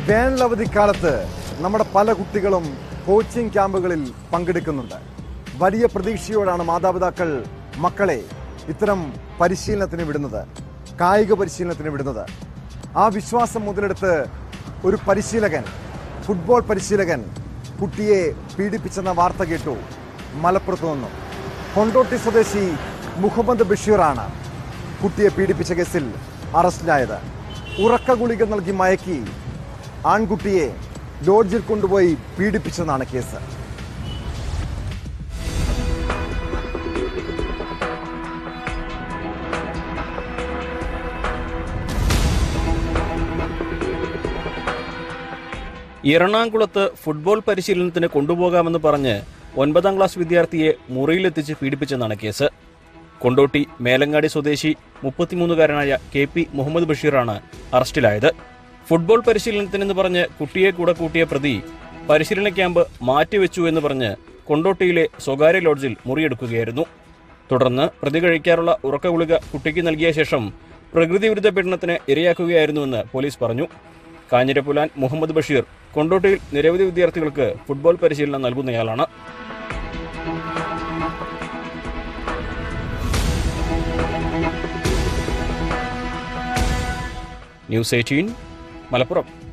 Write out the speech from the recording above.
വേനലവധിക്കാലത്ത് നമ്മുടെ പല കുട്ടികളും കോച്ചിങ് ക്യാമ്പുകളിൽ പങ്കെടുക്കുന്നുണ്ട് വലിയ പ്രതീക്ഷയോടാണ് മാതാപിതാക്കൾ മക്കളെ ഇത്തരം പരിശീലനത്തിന് വിടുന്നത് കായിക പരിശീലനത്തിന് വിടുന്നത് ആ വിശ്വാസം മുതലെടുത്ത് ഒരു പരിശീലകൻ ഫുട്ബോൾ പരിശീലകൻ കുട്ടിയെ പീഡിപ്പിച്ചെന്ന വാർത്ത കേട്ടു മലപ്പുറത്തു നിന്നും കൊണ്ടോട്ടി സ്വദേശി മുഹമ്മദ് ബഷീറാണ് കുട്ടിയെ പീഡിപ്പിച്ച കേസിൽ അറസ്റ്റിലായത് ഉറക്ക ഗുളിക നൽകി മയക്കി ആൺകുട്ടിയെ ലോഡ്ജിൽ കൊണ്ടുപോയി പീഡിപ്പിച്ചെന്നാണ് കേസ് എറണാകുളത്ത് ഫുട്ബോൾ പരിശീലനത്തിന് കൊണ്ടുപോകാമെന്ന് പറഞ്ഞ് ഒൻപതാം ക്ലാസ് വിദ്യാർത്ഥിയെ മുറിയിലെത്തിച്ച് പീഡിപ്പിച്ചെന്നാണ് കേസ് കൊണ്ടോട്ടി മേലങ്ങാടി സ്വദേശി മുപ്പത്തിമൂന്നുകാരനായ കെ പി മുഹമ്മദ് ബഷീറാണ് അറസ്റ്റിലായത് ഫുട്ബോൾ പരിശീലനത്തിനെന്ന് പറഞ്ഞ് കുട്ടിയെ കൂടെ കൂട്ടിയ പ്രതി പരിശീലന ക്യാമ്പ് മാറ്റിവെച്ചു എന്ന് പറഞ്ഞ് കൊണ്ടോട്ടിയിലെ സ്വകാര്യ ലോഡ്ജിൽ മുറിയെടുക്കുകയായിരുന്നു തുടർന്ന് പ്രതി കഴിക്കാറുള്ള ഉറക്ക ഗുളിക കുട്ടിക്ക് നൽകിയ ശേഷം പ്രകൃതി വിരുദ്ധ പീഡനത്തിന് ഇരയാക്കുകയായിരുന്നുവെന്ന് പോലീസ് പറഞ്ഞു കാഞ്ഞിരപ്പുലാൻ മുഹമ്മദ് ബഷീർ കൊണ്ടോട്ടിയിൽ നിരവധി വിദ്യാർത്ഥികൾക്ക് ഫുട്ബോൾ പരിശീലനം നൽകുന്നയാളാണ് ന്യൂസ് എയ്റ്റീൻ മലപ്പുറം